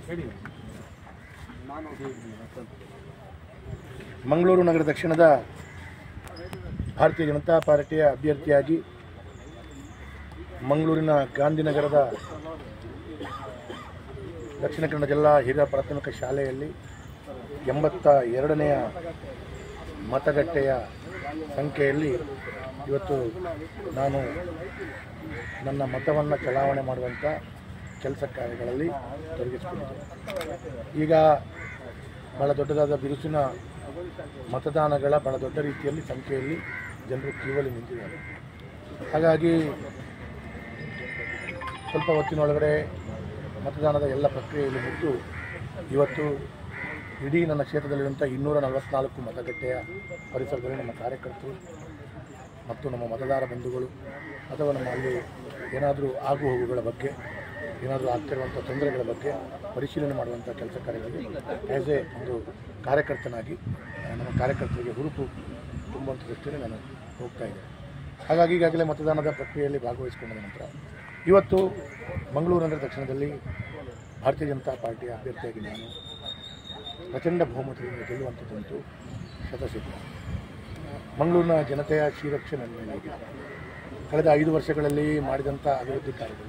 ಮಂಗಳೂರು ನಗರ ದಕ್ಷಿಣದ ಭಾರತೀಯ ಜನತಾ ಪಾರ್ಟಿಯ ಅಭ್ಯರ್ಥಿಯಾಗಿ ಮಂಗಳೂರಿನ ಗಾಂಧಿನಗರದ ದಕ್ಷಿಣ ಕನ್ನಡ ಜಿಲ್ಲಾ ಹಿರಿಯ ಪ್ರಾಥಮಿಕ ಶಾಲೆಯಲ್ಲಿ ಎಂಬತ್ತ ಎರಡನೆಯ ಮತಗಟ್ಟೆಯ ಸಂಖ್ಯೆಯಲ್ಲಿ ಇವತ್ತು ನಾನು ನನ್ನ ಮತವನ್ನು ಚಲಾವಣೆ ಮಾಡುವಂಥ ಕೆಲಸ ಕಾರ್ಯಗಳಲ್ಲಿ ತೊಡಗಿಸಿಕೊಂಡಿದ್ದೆ ಈಗ ಬಹಳ ದೊಡ್ಡದಾದ ಬಿರುಸಿನ ಮತದಾನಗಳ ಬಹಳ ದೊಡ್ಡ ರೀತಿಯಲ್ಲಿ ಸಂಖ್ಯೆಯಲ್ಲಿ ಜನರು ಕ್ಯೂವಲ್ಲಿ ನಿಂತಿದ್ದಾರೆ ಹಾಗಾಗಿ ಸ್ವಲ್ಪ ಹೊತ್ತಿನೊಳಗಡೆ ಮತದಾನದ ಎಲ್ಲ ಪ್ರಕ್ರಿಯೆಯಲ್ಲಿ ಮುಗಿದು ಇವತ್ತು ಇಡೀ ನನ್ನ ಕ್ಷೇತ್ರದಲ್ಲಿರುವಂಥ ಇನ್ನೂರ ನಲವತ್ನಾಲ್ಕು ಮತಗಟ್ಟೆಯ ಪರಿಸರದಲ್ಲಿ ನಮ್ಮ ಕಾರ್ಯಕರ್ತರು ಮತ್ತು ನಮ್ಮ ಮತದಾರ ಬಂಧುಗಳು ಅಥವಾ ನಮ್ಮ ಅಲ್ಲಿ ಏನಾದರೂ ಆಗು ಹೋಗುಗಳ ಬಗ್ಗೆ ಏನಾದರೂ ಆಗ್ತಿರುವಂಥ ತೊಂದರೆಗಳ ಬಗ್ಗೆ ಪರಿಶೀಲನೆ ಮಾಡುವಂಥ ಕೆಲಸ ಕಾರ್ಯಗಳಿಗೆ ಆ್ಯಸ್ ಎ ಒಂದು ಕಾರ್ಯಕರ್ತನಾಗಿ ಆ, ನಮ್ಮ ಕಾರ್ಯಕರ್ತರಿಗೆ ಹುರುಪು ತುಂಬುವಂಥ ದೃಷ್ಟಿಯಲ್ಲಿ ನಾನು ಹೋಗ್ತಾ ಇದ್ದೇನೆ ಹಾಗಾಗಿ ಈಗಾಗಲೇ ಮತದಾನದ ಪ್ರಕ್ರಿಯೆಯಲ್ಲಿ ಭಾಗವಹಿಸಿಕೊಂಡ ನಂತರ ಇವತ್ತು ಮಂಗಳೂರು ನಗರ ದಕ್ಷಿಣದಲ್ಲಿ ಭಾರತೀಯ ಜನತಾ ಪಾರ್ಟಿಯ ಅಭ್ಯರ್ಥಿಯಾಗಿ ನಾನು ಪ್ರಚಂಡ ಬಹುಮತದಿಂದ ಗೆಲ್ಲುವಂಥದ್ದಂತೂ ಶತಸಿದ್ಧ ಮಂಗಳೂರಿನ ಜನತೆಯ ಶ್ರೀರಕ್ಷೆ ನನ್ನ ಮೇಲೆ ಇದೆ ಕಳೆದ ಐದು ವರ್ಷಗಳಲ್ಲಿ ಮಾಡಿದಂಥ ಅಭಿವೃದ್ಧಿ ಕಾರ್ಯಗಳು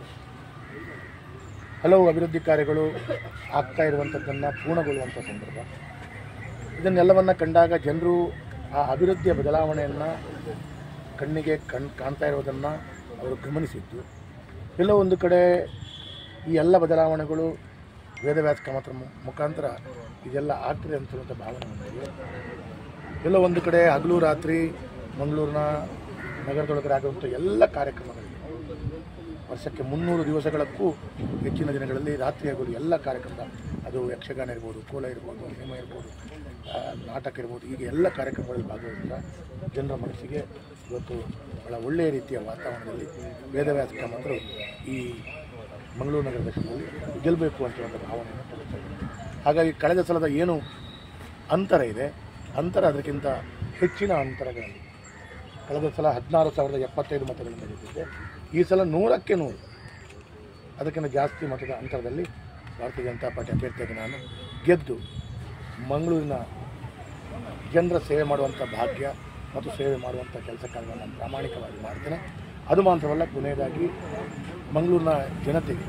ಹಲವು ಅಭಿವೃದ್ಧಿ ಕಾರ್ಯಗಳು ಆಗ್ತಾ ಇರುವಂಥದ್ದನ್ನು ಪೂರ್ಣಗೊಳ್ಳುವಂಥ ಸಂದರ್ಭ ಇದನ್ನೆಲ್ಲವನ್ನು ಕಂಡಾಗ ಜನರು ಆ ಅಭಿವೃದ್ಧಿಯ ಬದಲಾವಣೆಯನ್ನು ಕಣ್ಣಿಗೆ ಕಣ್ ಕಾಣ್ತಾ ಇರೋದನ್ನು ಅವರು ಗಮನಿಸಿದ್ದು ಎಲ್ಲೋ ಒಂದು ಕಡೆ ಈ ಎಲ್ಲ ಬದಲಾವಣೆಗಳು ವೇದವ್ಯಾಸ ಕಾಮತ್ರ ಮು- ಮುಖಾಂತರ ಇದೆಲ್ಲ ಆಗ್ತದೆ ಅಂತ ಹೇಳುವಂಥ ಭಾವನೆ ನನಗೆ ಎಲ್ಲೋ ಒಂದು ಕಡೆ ಹಗಲು ರಾತ್ರಿ ಮಂಗಳೂರಿನ ನಗರದೊಳಗಡೆ ಆಗುವಂಥ ಎಲ್ಲ ಕಾರ್ಯಕ್ರಮಗಳಿವೆ ವರ್ಷಕ್ಕೆ ಮುನ್ನೂರು ದಿವಸಗಳಕ್ಕೂ ಹೆಚ್ಚಿನ ದಿನಗಳಲ್ಲಿ ರಾತ್ರಿ ಆಗೋದು ಎಲ್ಲ ಕಾರ್ಯಕ್ರಮ ಅದು ಯಕ್ಷಗಾನ ಇರ್ಬೋದು ಕೋಲ ಇರ್ಬೋದು ನೇಮ ಇರ್ಬೋದು ಆ, ನಾಟಕ ಇರ್ಬೋದು ಹೀಗೆ ಎಲ್ಲ ಕಾರ್ಯಕ್ರಮಗಳಲ್ಲಿ ಭಾಗವಹಿಸಿದ ಜನರ ಮನಸ್ಸಿಗೆ ಇವತ್ತು ಬಹಳ ಒಳ್ಳೆಯ ರೀತಿಯ ವಾತಾವರಣದಲ್ಲಿ ವೇದವ್ಯಾಸ ಕಾಮತರು ಈ ಮಂಗಳೂರು ನಗರ ದಕ್ಷಿಣದಲ್ಲಿ ಗೆಲ್ಲಬೇಕು ಅಂತ ಒಂದು ಭಾವನೆಯನ್ನು ತೋರಿಸ್ತಾರೆ ಹಾಗಾಗಿ ಕಳೆದ ಸಲದ ಏನು ಅಂತರ ಇದೆ ಅಂತರ ಅದಕ್ಕಿಂತ ಹೆಚ್ಚಿನ ಅಂತರಗಳಲ್ಲಿ ಕಳೆದ ಸಲ ಹದಿನಾರು ಸಾವಿರದ ಎಪ್ಪತ್ತೈದು ಮತಗಳಿಂದ ಗೆದ್ದಿದ್ದೆ ಈ ಸಲ ನೂರಕ್ಕೆ ನೂರು ಅದಕ್ಕಿಂತ ಜಾಸ್ತಿ ಮತದ ಅಂತರದಲ್ಲಿ ಭಾರತೀಯ ಜನತಾ ಪಾರ್ಟಿ ಅಭ್ಯರ್ಥಿಯಾಗಿ ನಾನು ಗೆದ್ದು ಮಂಗಳೂರಿನ ಜನರ ಸೇವೆ ಮಾಡುವಂಥ ಭಾಗ್ಯ ಮತ್ತು ಸೇವೆ ಮಾಡುವಂಥ ಕೆಲಸ ಕಾರ್ಯಗಳನ್ನು ನಾನು ಪ್ರಾಮಾಣಿಕವಾಗಿ ಮಾಡ್ತೇನೆ ಅದು ಮಾತ್ರವಲ್ಲ ಕೊನೆಯದಾಗಿ ಮಂಗಳೂರಿನ ಜನತೆಗೆ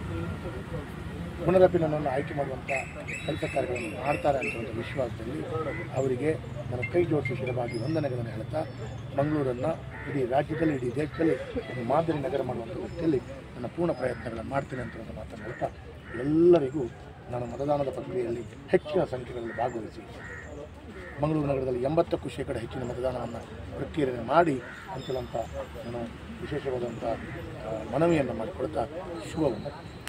ಪುನರಪಿ ನನ್ನನ್ನು ಆಯ್ಕೆ ಮಾಡುವಂಥ ಕೆಲಸ ಕಾರ್ಯಗಳನ್ನು ಮಾಡ್ತಾರೆ ಅಂತ ಒಂದು ವಿಶ್ವಾಸದಲ್ಲಿ ಅವರಿಗೆ ನಾನು ಕೈ ಜೋಡಿಸಿ ಶಿರವಾಗಿ ವಂದನೆಗಳನ್ನು ಹೇಳ್ತಾ ಮಂಗಳೂರನ್ನು ಇಡೀ ರಾಜ್ಯದಲ್ಲಿ ಇಡೀ ದೇಶದಲ್ಲಿ ಒಂದು ಮಾದರಿ ನಗರ ಮಾಡುವಂಥ ದೃಷ್ಟಿಯಲ್ಲಿ ನನ್ನ ಪೂರ್ಣ ಪ್ರಯತ್ನಗಳನ್ನು ಮಾಡ್ತೇನೆ ಅಂತ ಒಂದು ಮಾತನ್ನು ಹೇಳ್ತಾ ಎಲ್ಲರಿಗೂ ನಾನು ಮತದಾನದ ಪ್ರಕ್ರಿಯೆಯಲ್ಲಿ ಹೆಚ್ಚಿನ ಸಂಖ್ಯೆಗಳಲ್ಲಿ ಭಾಗವಹಿಸಿ ಮಂಗಳೂರು ನಗರದಲ್ಲಿ ಎಂಬತ್ತಕ್ಕೂ ಶೇಕಡ ಹೆಚ್ಚಿನ ಮತದಾನವನ್ನು ಪ್ರಕ್ರಿಯೆಯನ್ನು ಮಾಡಿ ಅಂತೇಳುವಂಥ ನಾನು ವಿಶೇಷವಾದಂಥ ಆ, ಮನವಿಯನ್ನು ಮಾಡಿಕೊಳ್ತಾ ಶುಭವನ್ನು